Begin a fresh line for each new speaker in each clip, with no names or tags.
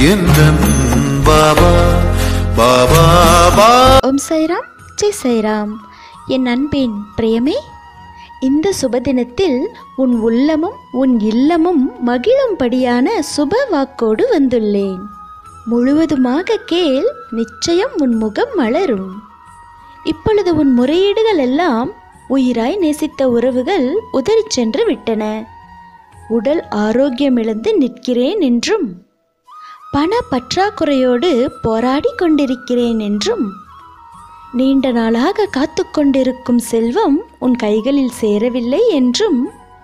எந்தன் பாபா பாபா பா
ஓம் சைராம் ஜெய் சைராம் என் அன்பின் பிரியமே இந்த சுபதினத்தில் உன் உள்ளமும் உன் இல்லமும் மகிழும்படியான சுப வாக்கோடு வந்துள்ளேன் முழுவதுமாக கேள் நிச்சயம் உன் முகம் மலரும் இப்பொழுது உன் முறையீடுகள் எல்லாம் உயிராய் நேசித்த உறவுகள் உதறிச் சென்று விட்டன உடல் ஆரோக்கியமிழந்து நிற்கிறேன் என்றும் பண பற்றாக்குறையோடு போராடி கொண்டிருக்கிறேன் என்றும் நீண்ட நாளாக காத்து கொண்டிருக்கும் செல்வம் உன் கைகளில் சேரவில்லை என்றும்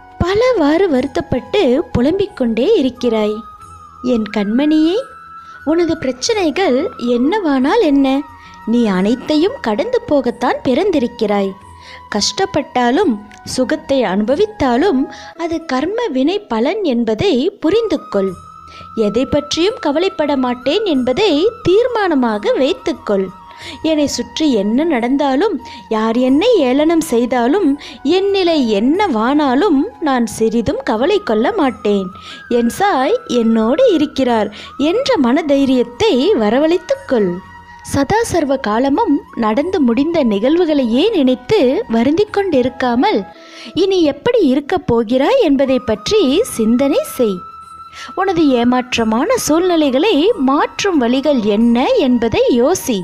பலவாறு வருத்தப்பட்டு புலம்பிக் கொண்டே இருக்கிறாய் என் கண்மணியே உனது பிரச்சனைகள் என்னவானால் என்ன நீ அனைத்தையும் கடந்து போகத்தான் பிறந்திருக்கிறாய் கஷ்டப்பட்டாலும் சுகத்தை அனுபவித்தாலும் அது கர்ம வினை பலன் என்பதை புரிந்து கொள் எதை பற்றியும் கவலைப்பட மாட்டேன் என்பதை தீர்மானமாக வைத்துக்கொள் என்னை சுற்றி என்ன நடந்தாலும் யார் என்னை ஏளனம் செய்தாலும் என் நிலை என்னவானாலும் நான் சிறிதும் கவலை கொள்ள மாட்டேன் என் சாய் என்னோடு இருக்கிறார் என்ற மனதைரியத்தை வரவழைத்துக்கொள் சதா சர்வ காலமும் நடந்து முடிந்த நிகழ்வுகளையே நினைத்து வருந்திக் கொண்டிருக்காமல் இனி எப்படி இருக்கப் போகிறாய் என்பதை பற்றி சிந்தனை செய் உனது ஏமாற்றமான சூழ்நிலைகளை மாற்றும் வழிகள் என்ன என்பதை யோசி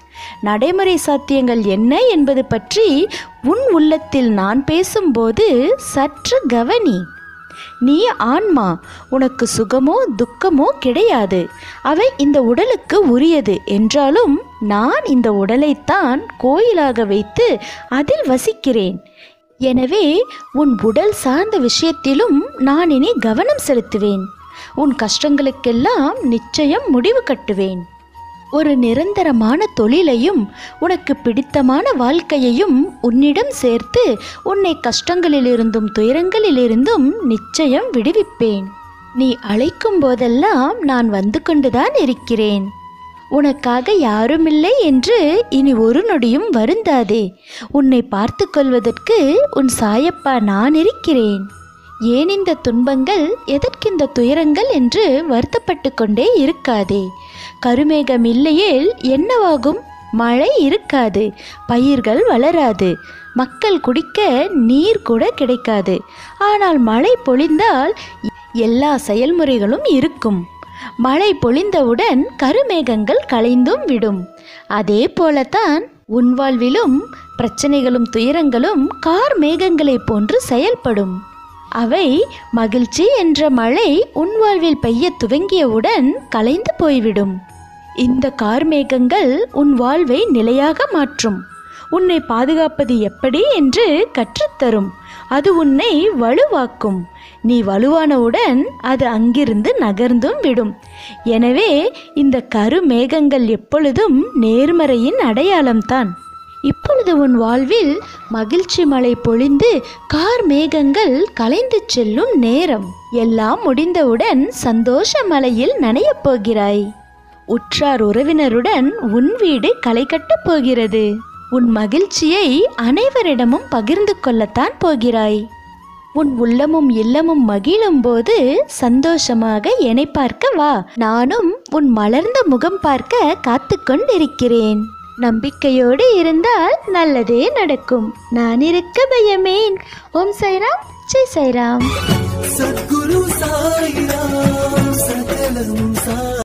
நடைமுறை சாத்தியங்கள் என்ன என்பது பற்றி உன் உள்ளத்தில் நான் பேசும்போது சற்று கவனி நீ ஆன்மா உனக்கு சுகமோ துக்கமோ கிடையாது அவை இந்த உடலுக்கு உரியது என்றாலும் நான் இந்த உடலைத்தான் கோயிலாக வைத்து அதில் வசிக்கிறேன் எனவே உன் உடல் சார்ந்த விஷயத்திலும் நான் இனி கவனம் செலுத்துவேன் உன் கஷ்டங்களுக்கெல்லாம் நிச்சயம் முடிவு கட்டுவேன் ஒரு நிரந்தரமான தொழிலையும் உனக்கு பிடித்தமான வாழ்க்கையையும் உன்னிடம் சேர்த்து உன்னை கஷ்டங்களிலிருந்தும் துயரங்களிலிருந்தும் நிச்சயம் விடுவிப்பேன் நீ அழைக்கும் போதெல்லாம் நான் வந்து கொண்டுதான் இருக்கிறேன் உனக்காக யாருமில்லை என்று இனி ஒரு நொடியும் வருந்தாதே உன்னை பார்த்து கொள்வதற்கு உன் சாயப்பா நான் இருக்கிறேன் ஏன் இந்த துன்பங்கள் எதற்கிந்த துயரங்கள் என்று வருத்தப்பட்டு கொண்டே இருக்காதே கருமேகம் இல்லையேல் என்னவாகும் மழை இருக்காது பயிர்கள் வளராது மக்கள் குடிக்க நீர் கூட கிடைக்காது ஆனால் மழை பொழிந்தால் எல்லா செயல்முறைகளும் இருக்கும் மழை பொழிந்தவுடன் கருமேகங்கள் கலைந்தும் விடும் அதே போலத்தான் உன் வாழ்விலும் பிரச்சனைகளும் துயரங்களும் கார் மேகங்களைப் போன்று செயல்படும் அவை மகிழ்ச்சி என்ற மழை உன் வாழ்வில் பெய்ய துவங்கியவுடன் கலைந்து போய்விடும் இந்த கார்மேகங்கள் உன் வாழ்வை நிலையாக மாற்றும் உன்னை பாதுகாப்பது எப்படி என்று கற்றுத்தரும் அது உன்னை வலுவாக்கும் நீ வலுவானவுடன் அது அங்கிருந்து நகர்ந்தும் விடும் எனவே இந்த கருமேகங்கள் எப்பொழுதும் நேர்மறையின் அடையாளம்தான் இப்பொழுது உன் வாழ்வில் மகிழ்ச்சி மழை பொழிந்து கார் மேகங்கள் கலைந்து செல்லும் நேரம் எல்லாம் முடிந்தவுடன் சந்தோஷ மலையில் நனையப் போகிறாய் உற்றார் உறவினருடன் உன் வீடு களை கட்டப் போகிறது உன் மகிழ்ச்சியை அனைவரிடமும் பகிர்ந்து கொள்ளத்தான் போகிறாய் உன் உள்ளமும் இல்லமும் மகிழும் போது சந்தோஷமாக என்னை பார்க்க வா நானும் உன் மலர்ந்த முகம் பார்க்க காத்து கொண்டிருக்கிறேன் நம்பிக்கையோடு இருந்தால் நல்லதே நடக்கும் நான் இருக்க பயமேன் ஓம் சைராம் ஜெய் சைராம்
சத்குரு சாயிராம் சகலம்